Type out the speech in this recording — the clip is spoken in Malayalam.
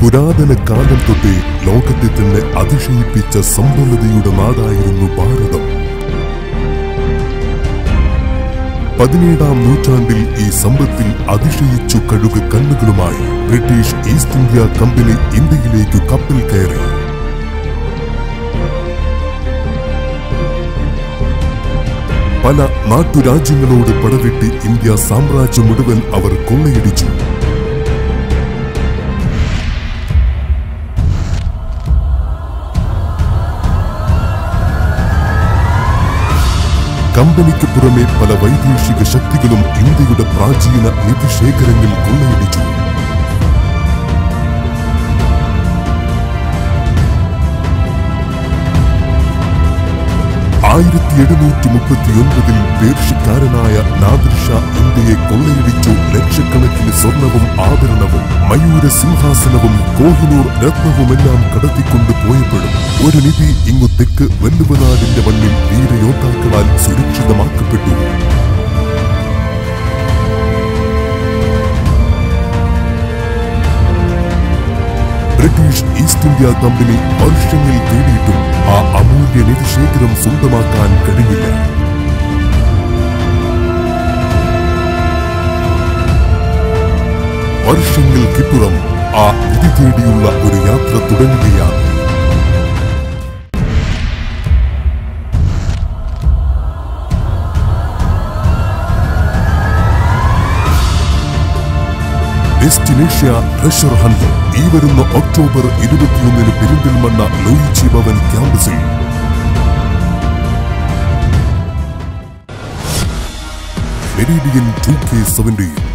പുരാതന കാലം തൊട്ടേ ലോകത്തെ തന്നെ അതിശയിപ്പിച്ച സമ്പന്നതയുടെ നാടായിരുന്നു ഭാരതം പതിനേഴാം നൂറ്റാണ്ടിൽ ഈ സമ്പത്തിൽ അതിശയിച്ചു കഴുക കണ്ണുകളുമായി ബ്രിട്ടീഷ് ഈസ്റ്റ് ഇന്ത്യ കമ്പനി ഇന്ത്യയിലേക്ക് കപ്പൽ കയറി പല നാട്ടുരാജ്യങ്ങളോട് പടവെട്ടി ഇന്ത്യ സാമ്രാജ്യം മുഴുവൻ അവർ കൊള്ളയടിച്ചു കമ്പനിക്ക് പുറമെ പല വൈദേശിക ശക്തികളും ഇന്ത്യയുടെ പ്രാചീന നിധിശേഖരങ്ങൾ കൊള്ളയടിച്ചു ആയിരത്തി എഴുന്നൂറ്റി മുപ്പത്തി ഒൻപതിൽ പേർഷ്യക്കാരനായ നാദിർ ഷാ ഇന്ത്യയെ കൊള്ളയടിച്ചു ലക്ഷക്കണക്കിന് സ്വർണവും ആഭരണവും മയൂര സിംഹാസനവും കോഹിനൂർ രത്നവുമെല്ലാം കടത്തിക്കൊണ്ടു പോയപ്പോഴും ഒരു നിധി ഇങ്ങു തെക്ക് വെല്ലുവനാടിന്റെ മണ്ണിൽ വീരയോദ്ധാക്കളാൽ സുരക്ഷിതമാക്കപ്പെട്ടു ബ്രിട്ടീഷ് ഈസ്റ്റ് ഇന്ത്യ കമ്പനി വർഷങ്ങൾ തേടിയിട്ടും ആ അമൂല്യ നിധിശേഖരം സ്വന്തമാക്കാൻ കഴിഞ്ഞില്ല വർഷങ്ങൾക്കിപ്പുറം ആ നിധി തേടിയുള്ള ഒരു യാത്ര തുടങ്ങുകയാണ് ഡെസ്റ്റിനേഷ്യ ട്രഷർ ഹണ്ട് ഈ വരുന്ന ഒക്ടോബർ ഇരുപത്തിയൊന്നിന് പെരിന്തൽമണ്ണ ലോയിച്ചി ഭവൻ ക്യാമ്പസിൽ മെരീഡിയൻ ടു കെ സെവൻറ്റീൻ